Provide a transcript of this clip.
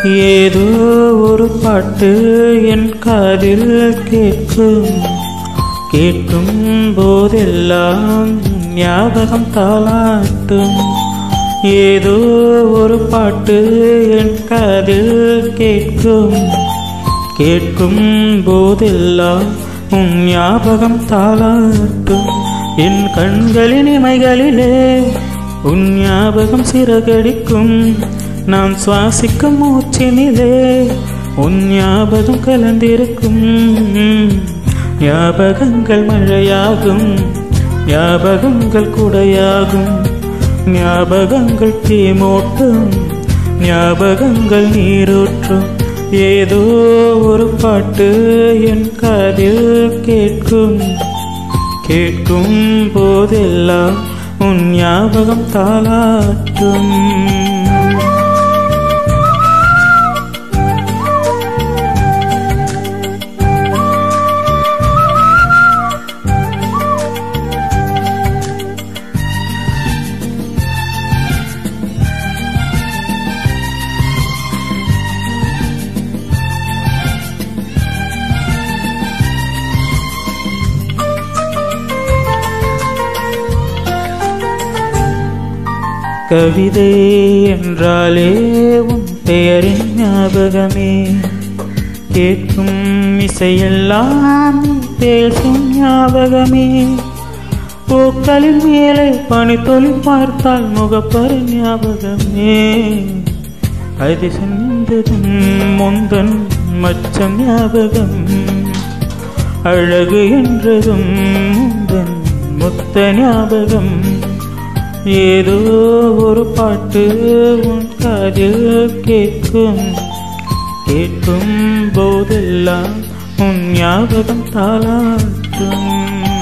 ஏதோ ஒரு பாட்டு என் காதில் கேட்கும் கேட்கும் போதெல்லாம் ஞாபகம் தாளாட்டும் ஏதோ ஒரு பாட்டு என் காதில் கேட்கும் கேட்கும் போதெல்லாம் உன் ஞாபகம் தாளாட்டும் என் கண்களின் இமைகளிலே உன் ஞாபகம் சிறகடிக்கும் நான் சுவாசிக்கும் மூச்சினிலே உன் ஞாபகம் கலந்திருக்கும் ஞாபகங்கள் மழையாகும் ஞாபகங்கள் குடையாகும் ஞாபகங்கள் தீமூட்டும் ஞாபகங்கள் நீரூற்றும் ஏதோ ஒரு பாட்டு என் காதில் கேட்கும் கேட்கும் போதெல்லாம் உன் ஞாபகம் தாளாட்டும் கவிதை என்றாலே உன் பெயரின் ஞாபகமே கேட்கும் இசையெல்லாம் நீ பேசும் ஞாபகமே பூக்களின் மேலே பனித்தொழி பார்த்தால் முகப்பரு ஞாபகமே அது சென்றதும் முந்தன் மச்சம் ஞாபகம் அழகு என்றதும் முந்தன் முத்த ஞாபகம் ஏதோ ஒரு பாட்டு உன் காதில் கேட்கும் கேட்கும் போதெல்லாம் உன் ஞாபகம் தாளாட்டும்